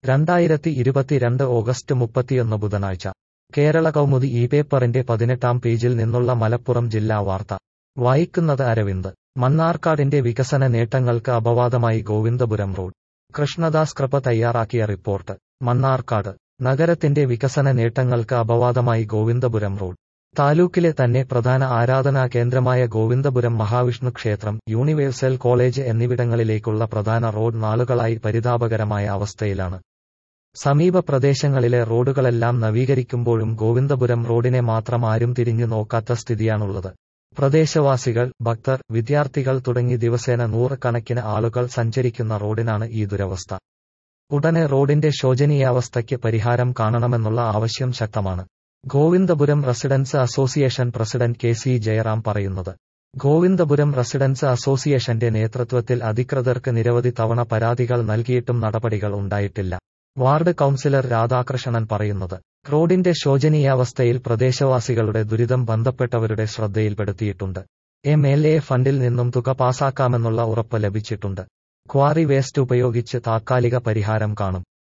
രണ്ടായിരത്തി ഇരുപത്തിരണ്ട് ഓഗസ്റ്റ് മുപ്പത്തിയൊന്ന് ബുധനാഴ്ച കേരള കൗമുദി ഈ പേപ്പറിന്റെ പതിനെട്ടാം പേജിൽ നിന്നുള്ള മലപ്പുറം ജില്ലാ വാർത്ത വായിക്കുന്നത് അരവിന്ദ് മണ്ണാർക്കാടിന്റെ വികസന നേട്ടങ്ങൾക്ക് അപവാദമായി ഗോവിന്ദപുരം റോഡ് കൃഷ്ണദാസ് കൃപ തയ്യാറാക്കിയ റിപ്പോർട്ട് മണ്ണാർക്കാട് നഗരത്തിന്റെ വികസന നേട്ടങ്ങൾക്ക് അപവാദമായി ഗോവിന്ദപുരം റോഡ് താലൂക്കിലെ തന്നെ പ്രധാന ആരാധനാ കേന്ദ്രമായ ഗോവിന്ദപുരം മഹാവിഷ്ണു ക്ഷേത്രം യൂണിവേഴ്സൽ കോളേജ് എന്നിവിടങ്ങളിലേക്കുള്ള പ്രധാന റോഡ് നാളുകളായി പരിതാപകരമായ അവസ്ഥയിലാണ് സമീപ പ്രദേശങ്ങളിലെ റോഡുകളെല്ലാം നവീകരിക്കുമ്പോഴും ഗോവിന്ദപുരം റോഡിനെ മാത്രം ആരും തിരിഞ്ഞു നോക്കാത്ത സ്ഥിതിയാണുള്ളത് പ്രദേശവാസികൾ ഭക്തർ വിദ്യാർത്ഥികൾ തുടങ്ങി ദിവസേന നൂറുകണക്കിന് ആളുകൾ സഞ്ചരിക്കുന്ന റോഡിനാണ് ഈ ദുരവസ്ഥ ഉടനെ റോഡിന്റെ ശോചനീയാവസ്ഥയ്ക്ക് പരിഹാരം കാണണമെന്നുള്ള ആവശ്യം ശക്തമാണ് Govindapuram residents association president K C Jayaram പറയുന്നത് ഗോവിന്ദപുരം റെസിഡൻസ് അസോസിയേഷന്റെ നേതൃത്വത്തിൽ അധികൃതർക്ക് നിരവധി തവണ പരാതികൾ നൽകിയിട്ടും നടപടികൾ ഉണ്ടായിട്ടില്ല വാർഡ് കൌൺസിലർ രാധാകൃഷ്ണൻ പറയുന്നത് റോഡിന്റെ ശോചനീയാവസ്ഥയിൽ പ്രദേശവാസികളുടെ ദുരിതം ബന്ധപ്പെട്ടവരുടെ ശ്രദ്ധയിൽപ്പെടുത്തിയിട്ടുണ്ട് എം എൽ എ ഫണ്ടിൽ നിന്നും തുക പാസാക്കാമെന്നുള്ള ഉറപ്പ് ലഭിച്ചിട്ടുണ്ട് ക്വാറി വേസ്റ്റ് ഉപയോഗിച്ച് താത്കാലിക പരിഹാരം കാണും